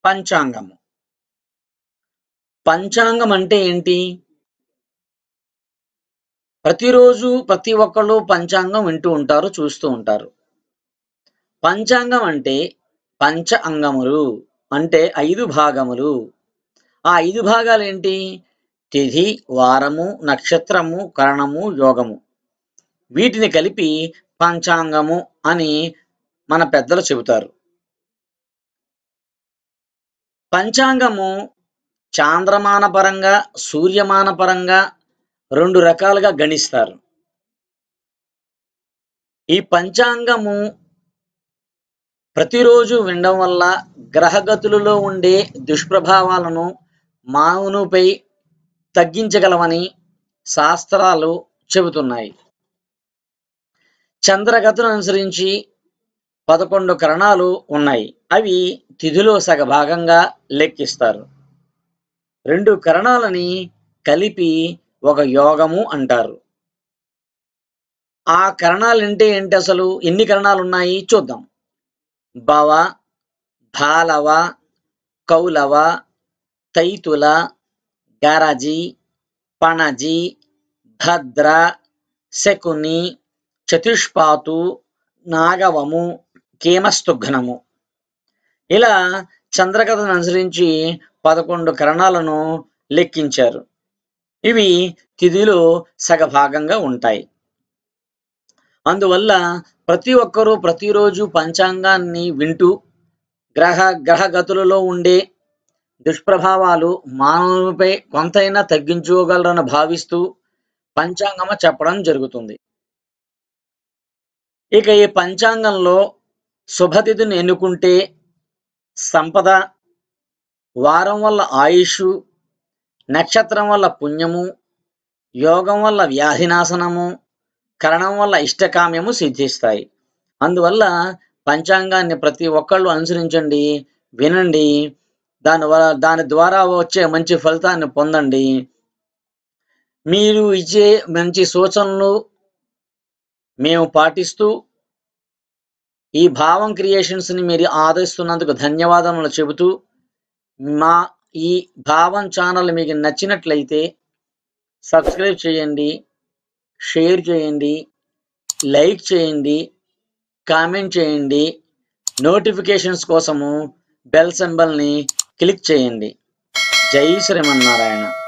పంచాంగము పంచాంగం అంటే ఏంటి ప్రతిరోజు ప్రతి ఒక్కళ్ళు పంచాంగం వింటూ ఉంటారు చూస్తూ ఉంటారు పంచాంగం అంటే పంచ అంగములు అంటే ఐదు భాగములు ఆ ఐదు భాగాలు ఏంటి తిథి వారము నక్షత్రము కరణము యోగము వీటిని కలిపి పంచాంగము అని మన పెద్దలు చెబుతారు పంచాంగము చాంద్రమాన పరంగా సూర్యమాన పరంగా రెండు రకాలుగా గణిస్తారు ఈ పంచాంగము ప్రతిరోజు వినడం వల్ల గ్రహగతులలో ఉండే దుష్ప్రభావాలను మానవునిపై తగ్గించగలమని శాస్త్రాలు చెబుతున్నాయి చంద్రగతును అనుసరించి పదకొండు కరణాలు ఉన్నాయి అవి తిథిలో సగ భాగంగా లెక్కిస్తారు రెండు కరణాలని కలిపి ఒక యోగము అంటారు ఆ కరణాలు అంటే ఏంటి అసలు ఎన్ని కరణాలు ఉన్నాయి చూద్దాం భవ భాలవ కౌలవ తైతుల గరజి పణజి భద్ర శకుని చతుష్పాతు నాగవము కేమస్తుఘ్నము ఇలా చంద్రకథను అనుసరించి పదకొండు కరణాలను లెక్కించారు ఇవి తిథిలో సగభాగంగా ఉంటాయి అందువల్ల ప్రతి ఒక్కరూ ప్రతిరోజు పంచాంగాన్ని వింటూ గ్రహ గ్రహగతులలో ఉండే దుష్ప్రభావాలు మానవునిపై కొంతైనా తగ్గించుకోగలరని భావిస్తూ పంచాంగమ చెప్పడం జరుగుతుంది ఇక ఈ పంచాంగంలో శుభతిథిని ఎన్నుకుంటే సంపద వారం వల్ల ఆయుష్ నక్షత్రం వల్ల పుణ్యము యోగం వల్ల వ్యాధినాశనము కరణం వల్ల ఇష్టకామ్యము సిద్ధిస్తాయి అందువల్ల పంచాంగాన్ని ప్రతి ఒక్కళ్ళు అనుసరించండి వినండి దాని వల్ల దాని ద్వారా వచ్చే మంచి ఫలితాన్ని పొందండి మీరు ఇచ్చే మంచి సూచనలు మేము పాటిస్తూ ఈ భావం క్రియేషన్స్ని మీరు ఆదరిస్తున్నందుకు ధన్యవాదములు చెబుతూ మా ఈ భావం ఛానల్ మీకు నచ్చినట్లయితే సబ్స్క్రైబ్ చేయండి షేర్ చేయండి లైక్ చేయండి కామెంట్ చేయండి నోటిఫికేషన్స్ కోసము బెల్ సింబల్ని క్లిక్ చేయండి జై శ్రీమన్నారాయణ